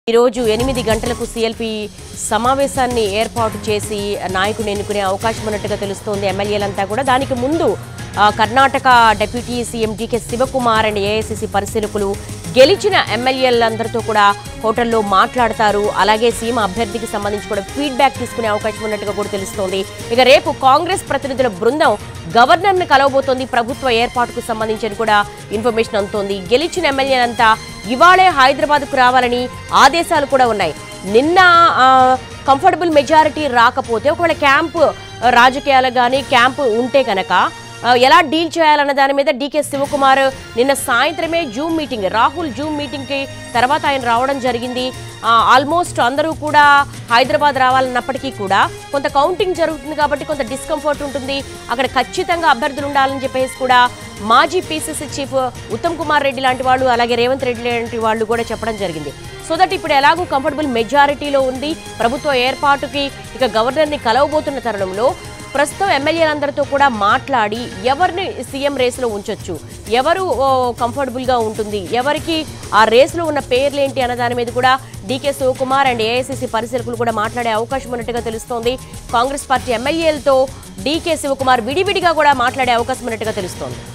ఈరోజు ఎనిమిది గంటలకు సిఎల్పి సమావేశాన్ని ఏర్పాటు చేసి నాయకుని ఎన్నుకునే అవకాశం ఉన్నట్టుగా తెలుస్తోంది ఎమ్మెల్యేలంతా కూడా దానికి ముందు ఆ, Karnataka deputy CM DK Shivakumar and AICC పరిశీలకులు గెలిచిన ఎమ్మెల్యేలందరితో కూడా హోటల్లో మాట్లాడతారు అలాగే సీఎం అభ్యర్థికి సంబంధించి కూడా ఫీడ్బ్యాక్ తీసుకునే అవకాశం ఉన్నట్టుగా కూడా తెలుస్తోంది ఇక రేపు కాంగ్రెస్ ప్రతినిధుల బృందం గవర్నర్ను కలవబోతోంది ప్రభుత్వ ఏర్పాటుకు సంబంధించి అని కూడా ఇన్ఫర్మేషన్ అందుతోంది గెలిచిన ఎమ్మెల్యేలంతా ఇవాళే హైదరాబాద్కు రావాలని ఆదేశాలు కూడా ఉన్నాయి నిన్న కంఫర్టబుల్ మెజారిటీ రాకపోతే ఒకవేళ క్యాంపు ఆ, రాజకీయాలు కానీ క్యాంపు ఉంటే కనుక ఆ, ఎలా డీల్ చేయాలన్న దాని మీద డీకే శివకుమార్ నిన్న సాయంత్రమే జూమ్ మీటింగ్ రాహుల్ జూమ్ మీటింగ్కి తర్వాత ఆయన రావడం జరిగింది ఆ, ఆల్మోస్ట్ అందరూ కూడా హైదరాబాద్ రావాలన్నప్పటికీ కూడా కొంత కౌంటింగ్ జరుగుతుంది కాబట్టి కొంత డిస్కంఫర్ట్ ఉంటుంది అక్కడ ఖచ్చితంగా అభ్యర్థులు ఉండాలని చెప్పేసి కూడా మాజీ పీసీసీ చీఫ్ ఉత్తమ్ కుమార్ రెడ్డి లాంటి వాళ్ళు అలాగే రేవంత్ రెడ్డి లాంటి వాళ్ళు కూడా చెప్పడం జరిగింది సో దట్ ఇప్పుడు ఎలాగూ కంఫర్టబుల్ మెజారిటీలో ఉంది ప్రభుత్వ ఏర్పాటుకి ఇక గవర్నర్ని కలవబోతున్న తరుణంలో ప్రస్తుతం ఎమ్మెల్యేలందరితో కూడా మాట్లాడి ఎవరిని సీఎం రేసులో ఉంచొచ్చు ఎవరు ఓ, కంఫర్టబుల్గా ఉంటుంది ఎవరికి ఆ రేసులో ఉన్న పేర్లేంటి అన్న దాని మీద కూడా డీకే శివకుమార్ అండ్ ఏఐసిసి పరిశీలకులు కూడా మాట్లాడే అవకాశం ఉన్నట్టుగా తెలుస్తోంది కాంగ్రెస్ పార్టీ ఎమ్మెల్యేలతో డీకే శివకుమార్ విడివిడిగా కూడా మాట్లాడే అవకాశం ఉన్నట్టుగా తెలుస్తోంది